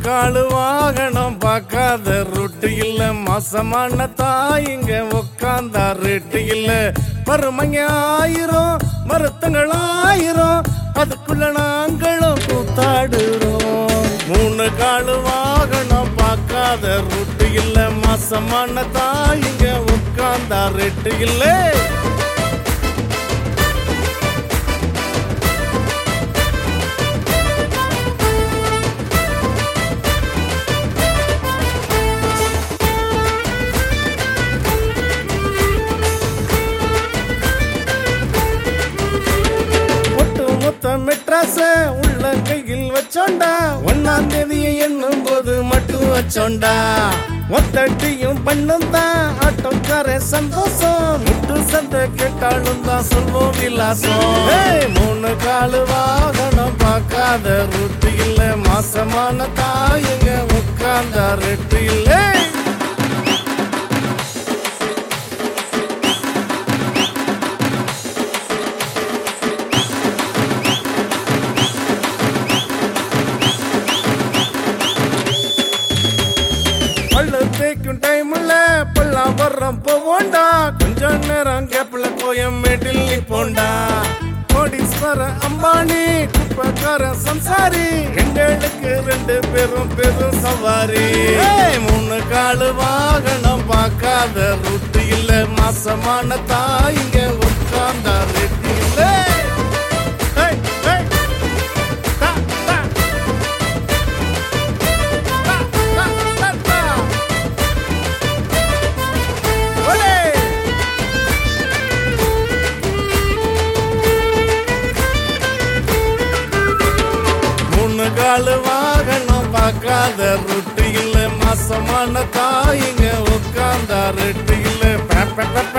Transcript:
காலு வாகனம் பார்க்காத ரொட்டு இல்ல மாசமான தாயிங்க உக்காந்தா ரெட்டு இல்ல பருமைங்க ஆயிரம் மருத்துங்கள் ஆயிரம் அதுக்குள்ள நாங்களும் கூத்தாடுறோம் மூணு காலு வாகனம் பார்க்காத ரொட்டு இல்ல மாசமான தாயிங்க உட்கார்ந்தா ரெட்டு இல்லை ஒட்டு மொத்த மெட்ராச உள்ள கையில் வச்சோண்டா ஒன்னாம் தேதியை எண்ணும் போது மட்டும் வச்சோண்டா ஒத்தட்டியும் பண்ணும் தான் ஆட்டோக்கார சந்தோஷம் முட்டு சந்தை கேட்டாலும் தான் சொல்வோம் விலாசம் ஏய், மூணு காலு வாகனம் பார்க்காத ரூட்டு இல்ல மாசமான தாயுங்க உட்கார்ந்தா ரெட்டு இல்லை பல்லு தேய்க்கும் டைம்ல பல்லாம் வர்றோம் போவோண்டா கொஞ்ச நேரம் கேப்ல கோயம்பேட்டில் நிப்போண்டா கோடீஸ்வர அம்பானி குப்பக்கார சம்சாரி எங்களுக்கு ரெண்டு பேரும் பெரும் சவாரி ஏய், மூணு காலு வாகனம் பார்க்காத ரூட்டு இல்ல மாசமான தாயிங்க உட்கார்ந்தா ரெட்டு இல்ல ஏய், ஏய், தா, தா. தா, தா, தா, தா. ஒலே! மூணு காலு வாகனம் பார்க்காத ரொட்டு இல்ல மாசமான தாயிங்க உட்கார்ந்தா ரெட்டு இல்ல பே, பே, பே,